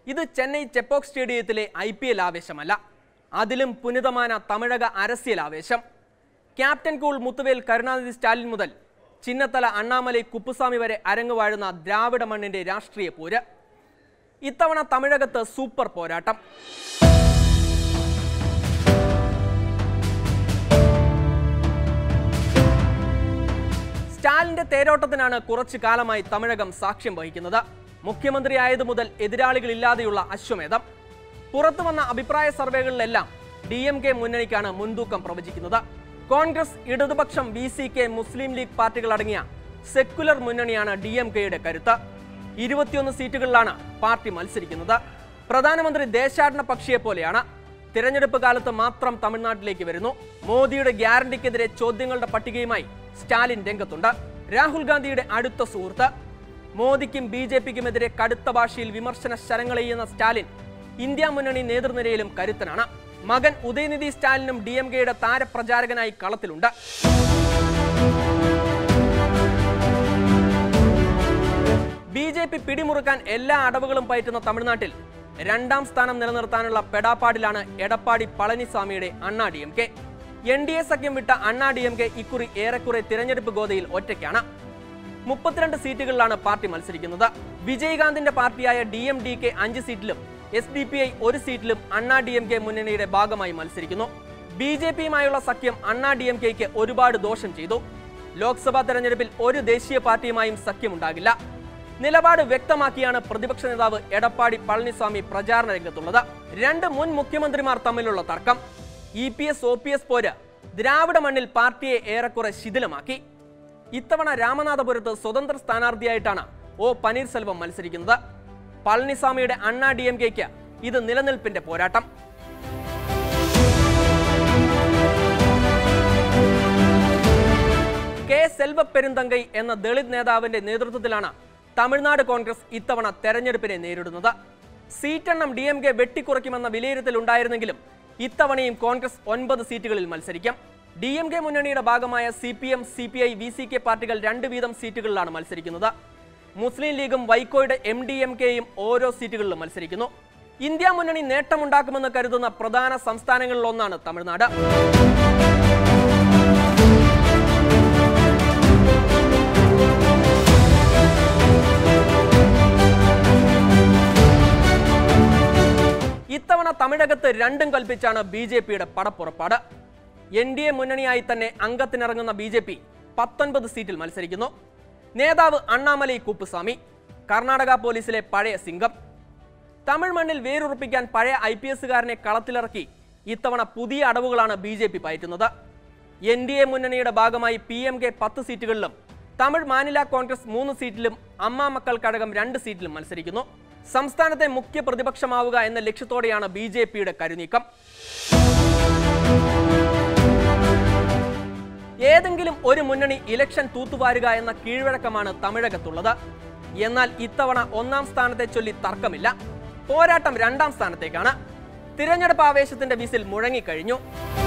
ഇത് ചെന്നൈ ചെപ്പോക്ക് സ്റ്റേഡിയത്തിലെ I P L ആവേശമല്ല അതിലും പുനിതமான തമിഴക അരസ്യൽ ആവേശം ക്യാപ്റ്റൻ കൂൾ മുത്തുവേൽ കരുണാനിധി സ്റ്റാലിൻ മുതൽ ചിന്നത്തല അണ്ണാമലൈ കുപ്പുസ്വാമി വരെ അരങ്ങുവാഴുന്ന ദ്രാവിഡ മണ്ണിന്റെ രാഷ്ട്രീയ പോര് ഇത്തവണ തമിഴകത്ത് സൂപ്പർ പോരാട്ടം സ്റ്റാലിന്റെ തേരോട്ടത്തിനാണ് കുറച്ചു കാലമായി തമിഴകം സാക്ഷ്യം വഹിക്കുന്നത് മുഖ്യമന്ത്രിയായതു മുതൽ എതിരാളികളില്ലാതെയുള്ള അശ്വമേധം പുറത്തു വന്ന അഭിപ്രായ സർവേകളിലെല്ലാം ഡി എം കെ മുന്നണിക്കാണ് മുൻതൂക്കം പ്രവചിക്കുന്നത് കോൺഗ്രസ് ഇടതുപക്ഷം B C K Muslim League പാർട്ടികളടങ്ങിയ സെക്കുലർ മുന്നണിയാണ് ഡി എം കെയുടെ കരുത്ത് ഇരുപത്തിയൊന്ന് സീറ്റുകളിലാണ് പാർട്ടി മത്സരിക്കുന്നത് പ്രധാനമന്ത്രി ദേശാടന പക്ഷിയെ പോലെയാണ് തിരഞ്ഞെടുപ്പ് കാലത്ത് മാത്രം തമിഴ്നാട്ടിലേക്ക് വരുന്നു മോദിയുടെ ഗ്യാരണ്ടിക്കെതിരെ ചോദ്യങ്ങളുടെ പട്ടികയുമായി സ്റ്റാലിൻ രംഗത്തുണ്ട് രാഹുൽ ഗാന്ധിയുടെ അടുത്ത സുഹൃത്ത് മോദിക്കും ബി ജെ പിക്കുമെതിരെ കടുത്ത ഭാഷയിൽ വിമർശന ശരങ്ങളെയ്യുന്ന സ്റ്റാലിൻ ഇന്ത്യ മുന്നണി നേതൃനിരയിലും കരുത്തനാണ് മകൻ ഉദയനിധി സ്റ്റാലിനും ഡി എം കെയുടെ താരപ്രചാരകനായി കളത്തിലുണ്ട് ബി ജെ പി പിടിമുറുക്കാൻ എല്ലാ അടവുകളും പയറ്റുന്ന തമിഴ്നാട്ടിൽ രണ്ടാം സ്ഥാനം നിലനിർത്താനുള്ള പെടാപ്പാടിലാണ് എടപ്പാടി പളനിസ്വാമിയുടെ Anna D M K N D A സഖ്യം വിട്ട അണ്ണാ ഡി എം കെ ഇക്കുറി ഏറെക്കുറെ തിരഞ്ഞെടുപ്പ് ഗോതയിൽ ഒറ്റയ്ക്കാണ് മുപ്പത്തിരണ്ട് സീറ്റുകളിലാണ് പാർട്ടി മത്സരിക്കുന്നത് വിജയകാന്തിന്റെ പാർട്ടിയായ ഡി എം ഡി കെ അഞ്ച് സീറ്റിലും എസ് ഡി പി ഐ ഒരു സീറ്റിലും അണ്ണാ ഡി എം കെ മുന്നണിയുടെ ഭാഗമായി മത്സരിക്കുന്നു ബി ജെ പിയുമായുള്ള സഖ്യം അണ്ണാ ഡി എം കെക്ക് ഒരുപാട് ദോഷം ചെയ്തു ലോക്സഭാ തെരഞ്ഞെടുപ്പിൽ ഒരു ദേശീയ പാർട്ടിയുമായും സഖ്യമുണ്ടാകില്ല നിലപാട് വ്യക്തമാക്കിയാണ് പ്രതിപക്ഷ നേതാവ് എടപ്പാടി പളനിസ്വാമി പ്രചാരണ രംഗത്തുള്ളത് രണ്ട് മുൻ മുഖ്യമന്ത്രിമാർ തമ്മിലുള്ള തർക്കം E P S O P S പോര് ദ്രാവിഡ മണ്ണിൽ പാർട്ടിയെ ഏറെക്കുറെ ശിഥിലമാക്കി ഇത്തവണ രാമനാഥപുരത്ത് സ്വതന്ത്ര സ്ഥാനാർത്ഥിയായിട്ടാണ് ഒ പനീർസെൽവം മത്സരിക്കുന്നത് പളനിസ്വാമിയുടെ അണ്ണാ ഡി എം കെക്ക് ഇത് നിലനിൽപ്പിന്റെ പോരാട്ടം കെ സെൽവ പെരുന്തങ്കൈ എന്ന ദളിത് നേതാവിന്റെ നേതൃത്വത്തിലാണ് തമിഴ്നാട് കോൺഗ്രസ് ഇത്തവണ തെരഞ്ഞെടുപ്പിനെ നേരിടുന്നത് സീറ്റെണ്ണം ഡി എം കെ വെട്ടിക്കുറയ്ക്കുമെന്ന വിലയിരുത്തൽ ഉണ്ടായിരുന്നെങ്കിലും ഇത്തവണയും കോൺഗ്രസ് ഒൻപത് സീറ്റുകളിൽ മത്സരിക്കും ഡി എം കെ മുന്നണിയുടെ ഭാഗമായ C P M C P I V C K പാർട്ടികൾ രണ്ട് വീതം സീറ്റുകളിലാണ് മത്സരിക്കുന്നത് മുസ്ലിം ലീഗും വൈക്കോയുടെ എം ഡി എം കെയും ഓരോ സീറ്റുകളിലും മത്സരിക്കുന്നു ഇന്ത്യ മുന്നണി നേട്ടമുണ്ടാക്കുമെന്ന് കരുതുന്ന പ്രധാന സംസ്ഥാനങ്ങളിലൊന്നാണ് തമിഴ്നാട് ഇത്തവണ തമിഴകത്ത് രണ്ടും കൽപ്പിച്ചാണ് ബി ജെ പിയുടെ പടപ്പുറപ്പാട് എൻ ഡി എ മുന്നണിയായി തന്നെ അംഗത്തിനിറങ്ങുന്ന ബി ജെ പി പത്തൊൻപത് സീറ്റിൽ മത്സരിക്കുന്നു നേതാവ് അണ്ണാമലൈ കുപ്പുസ്വാമി കർണാടക പോലീസിലെ പഴയ സിംഗം തമിഴ് മണ്ണിൽ വേരുറപ്പിക്കാൻ പഴയ ഐ പി എസുകാരനെ കളത്തിലിറക്കി ഇത്തവണ പുതിയ അടവുകളാണ് ബി ജെ പി പയറ്റുന്നത് എൻ ഡി എ മുന്നണിയുടെ ഭാഗമായി പി എം കെ പത്ത് സീറ്റുകളിലും തമിഴ് മാനില കോൺഗ്രസ് മൂന്ന് സീറ്റിലും അമ്മ മക്കൾ ഘടകം രണ്ട് സീറ്റിലും മത്സരിക്കുന്നു സംസ്ഥാനത്തെ മുഖ്യ പ്രതിപക്ഷമാവുക എന്ന ലക്ഷ്യത്തോടെയാണ് ബി ജെ പിയുടെ കരുനീക്കം ഏതെങ്കിലും ഒരു മുന്നണി ഇലക്ഷൻ തൂത്തുവാരുക എന്ന കീഴ്വഴക്കമാണ് തമിഴകത്തുള്ളത് എന്നാൽ ഇത്തവണ ഒന്നാം സ്ഥാനത്തെ ചൊല്ലി തർക്കമില്ല പോരാട്ടം രണ്ടാം സ്ഥാനത്തേക്കാണ് തിരഞ്ഞെടുപ്പ് ആവേശത്തിന്റെ വിസിൽ മുഴങ്ങിക്കഴിഞ്ഞു